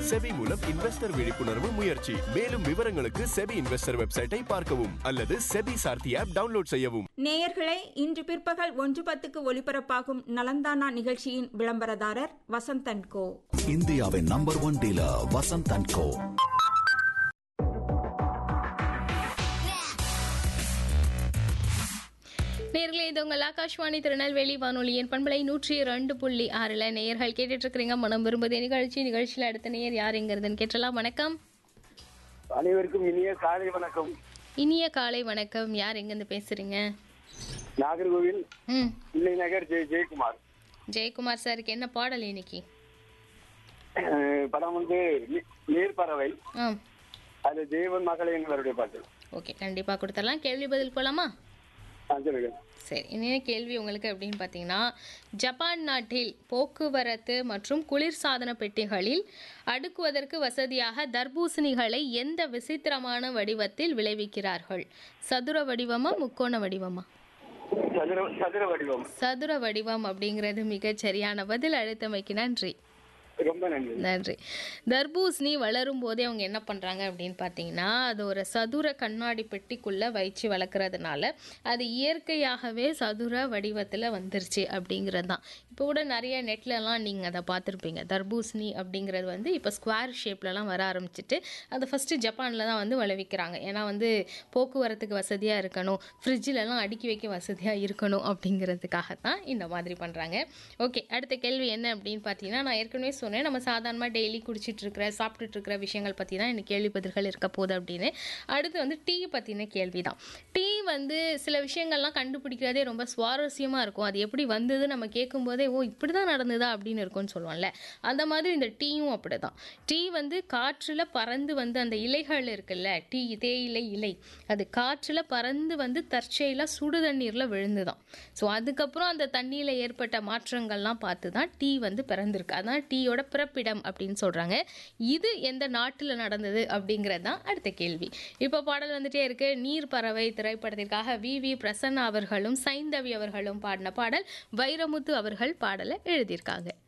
SEBI மூலம் investor விழிப்புணர்வு முயற்சி மேலும் விவரங்களுக்கு செபி இன்வெஸ்டர் வெப்சைட்டை பார்க்கவும் அல்லது செபி சார்த்தி ஆப் டவுன்லோட் செய்யவும் நேயர்களே இன்று பிற்பகல் ஒன்று பத்துக்கு ஒலிபரப்பாகும் நலந்தானா நிகழ்ச்சியின் விளம்பரதாரர் வசந்தன் கோ இந்தியாவின் number one dealer Vasanth and co நேர்களே இது உங்கள் ஆகாஷ்வாணி திருநெல்வேலி வானொலியின் பண்பலை நூற்றி ரெண்டு புள்ளி ஆறில் நேயர்கள் கேட்டுட்டு இருக்கிறீங்க மனம் விரும்புதே நிகழ்ச்சி நிகழ்ச்சியில் அடுத்த நேயர் யாருங்கிறதுன்னு கேட்டலாம் வணக்கம் அனைவருக்கும் இனிய காலை வணக்கம் இனிய காலை வணக்கம் யார் எங்கேருந்து பேசுறீங்க நாகர்கோவில் ம் பிள்ளை நகர் ஜெய ஜெயக்குமார் ஜெயக்குமார் சாருக்கு என்ன பாடல் இன்னைக்கு அஹ் படம் வந்து நீ- நீர்ப்பறவை ஆ அது தேவன் மகளே எங்களுடைய பாட்டு ஓகே கண்டிப்பாக கொடுத்துடலாம் கேள்வி பதில் போலாமா ஆ, சொல்லுங்க சரி இன்னும் கேள்வி உங்களுக்கு அப்படின்னு பார்த்தீங்கன்னா ஜப்பான் நாட்டில் போக்குவரத்து மற்றும் குளிர்சாதன பெட்டிகளில் அடுக்குவதற்கு வசதியாக தர்பூசணிகளை எந்த விசித்திரமான வடிவத்தில் விளைவிக்கிறார்கள் சதுர வடிவமா முக்கோண வடிவமா சதுர சதுர வடிவம் சதுர வடிவம் அப்படிங்கிறது மிகச் சரியான பதில் அழுத்தமைக்கு நன்றி ரொம்ப நன்றி நன்றி தர்பூசணி வளரும் போதே அவங்க என்ன பண்ணுறாங்க அப்படின்னு பார்த்தீங்கன்னா அது ஒரு சதுர கண்ணாடி பெட்டிக்குள்ளே வச்சு வளர்க்குறதுனால அது இயற்கையாகவே சதுர வடிவத்தில் வந்துருச்சு அப்படிங்கிறது தான் இப்போ கூட நிறைய நெட்லலாம் நீங்கள் அதை பார்த்துருப்பீங்க தர்பூசணி அப்படிங்கிறது வந்து இப்போ ஸ்கொயர் ஷேப்லலாம் வர ஆரம்பிச்சிட்டு அது ஃபஸ்ட்டு ஜப்பானில் தான் வந்து விளைவிக்கிறாங்க ஏன்னா வந்து போக்குவரத்துக்கு வசதியாக இருக்கணும் ஃப்ரிட்ஜிலலாம் அடுக்கி வைக்க வசதியாக இருக்கணும் அப்படிங்கிறதுக்காக தான் இந்த மாதிரி பண்ணுறாங்க ஓகே அடுத்த கேள்வி என்ன அப்படின்னு பார்த்தீங்கன்னா நான் ஏற்கனவே சொன்னேன் நம்ம சாதாரணமாக டெய்லி குடிச்சிட்டு இருக்கிற சாப்பிட்டுட்டு இருக்கிற விஷயங்கள் பற்றி தான் எனக்கு கேள்வி பதில்கள் இருக்க போகுது அப்படின்னு அடுத்து வந்து டீ பற்றின கேள்வி தான் டீ வந்து சில விஷயங்கள்லாம் கண்டுபிடிக்கிறதே ரொம்ப சுவாரஸ்யமாக இருக்கும் அது எப்படி வந்தது நம்ம கேட்கும்போதே ஓ இப்படி தான் நடந்ததா அப்படின்னு இருக்கும்னு சொல்லுவோம்ல அந்த மாதிரி இந்த டீயும் அப்படி தான் டீ வந்து காற்றில் பறந்து வந்து அந்த இலைகள் இருக்குல்ல டீ தேயிலை இலை அது காற்றில் பறந்து வந்து தற்செயலாக சுடு தண்ணீரில் விழுந்துதான் ஸோ அதுக்கப்புறம் அந்த தண்ணியில் ஏற்பட்ட மாற்றங்கள்லாம் பார்த்து தான் டீ வந்து பிறந்திருக்கு அதான் டீயோட பிறப்பிடம் அப்படின்னு சொல்கிறாங்க இது எந்த நாட்டில் நடந்தது அப்படிங்கிறது தான் அடுத்த கேள்வி இப்போ பாடல் வந்துட்டே இருக்கு நீர் பறவை திரைப்படத்திற்காக வி வி பிரசன்னா அவர்களும் சைந்தவி அவர்களும் பாடின பாடல் வைரமுத்து அவர்கள் பாடலை எழுதியிருக்காங்க